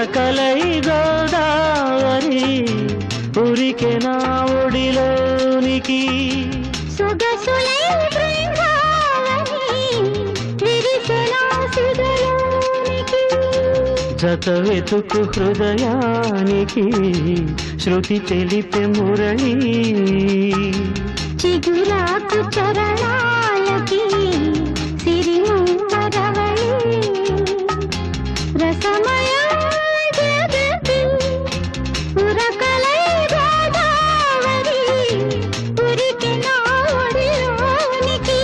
ఉరకలై గోదావరి ఉరికె నా ఒడిలోనికి సొగసులై బృందావని విరిసెన సిగలోనికి జత వెతుకు హృదయానికి శృతి తెలిపే మురళి చిగురాకు చరణాలకి సిరిమరవళి రసమయ జగతి ఉరకలై గోదావరి ఉరికి నా ఒడిలోనికి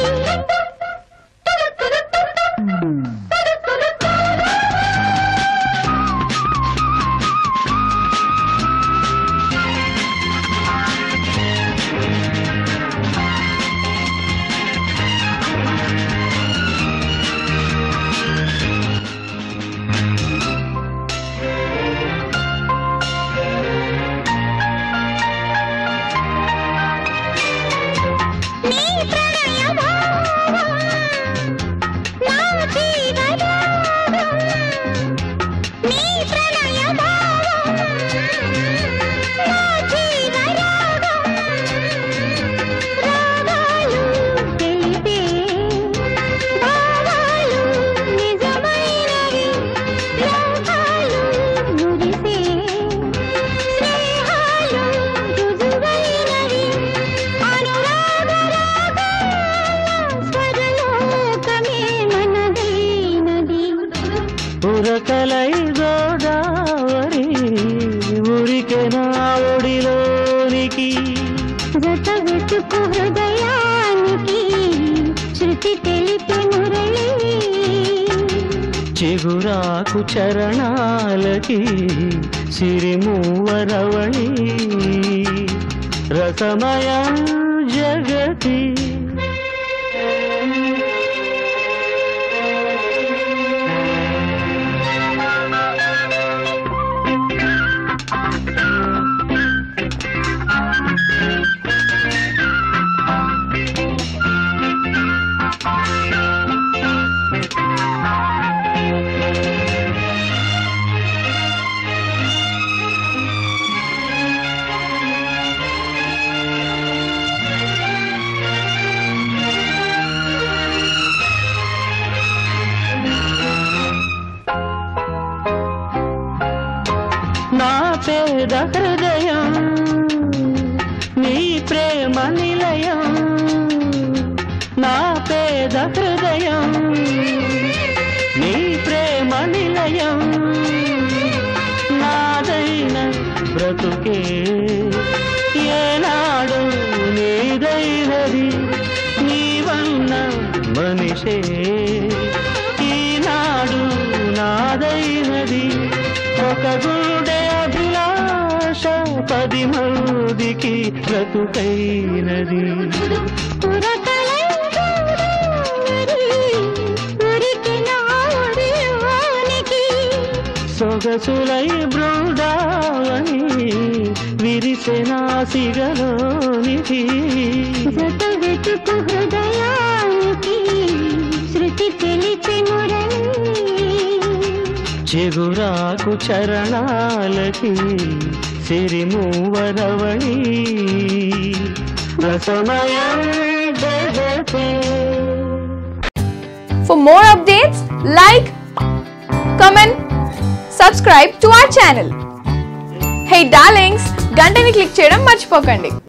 నీ ప్రణయ భావం నా జీవరాగం నీ ప్రణయ భావం నా జీవరాగం రాగాలు తెలిపే భావాలు నిజమైనవి లోకాలు మురిసే స్నేహాలు రుజువైనవి అనురాగ స్వరలోకమే మనదైనది ఉరకలై గోదావరి ఉరికె నా ఒడిలోనికి జత వెతుకు హృదయానికి శృతి తెలిపే మురళి చిగురాకు చరణాలకి సిరిమూవరవళి రసమయ జగతి నా పేద హృదయం నీ ప్రేమ నిలయం నా పేద హృదయం నీ ప్రేమ నిలయం నాదైన బ్రతుకే ఏనాడు నీదైనది నీవన్న మనిషే ఈనాడు నాదైనది ఒక గుండె అభిలాష పది మందికి బ్రతుకైనది ఉరకలై గోదావరి ఉరికి నా ఒడిలోనికి సొగసులై బృందావని విరిసెన సిగలోనికి జత వెతుకు హృదయానికి శృతి తెలిపే మురళి చిగురాకు చరణాలకి సిరిమూవరవళి రసమయ జగతే For more updates, like, comment, subscribe to our channel. Hey darlings, గంటని click చేయడం మర్చిపోకండి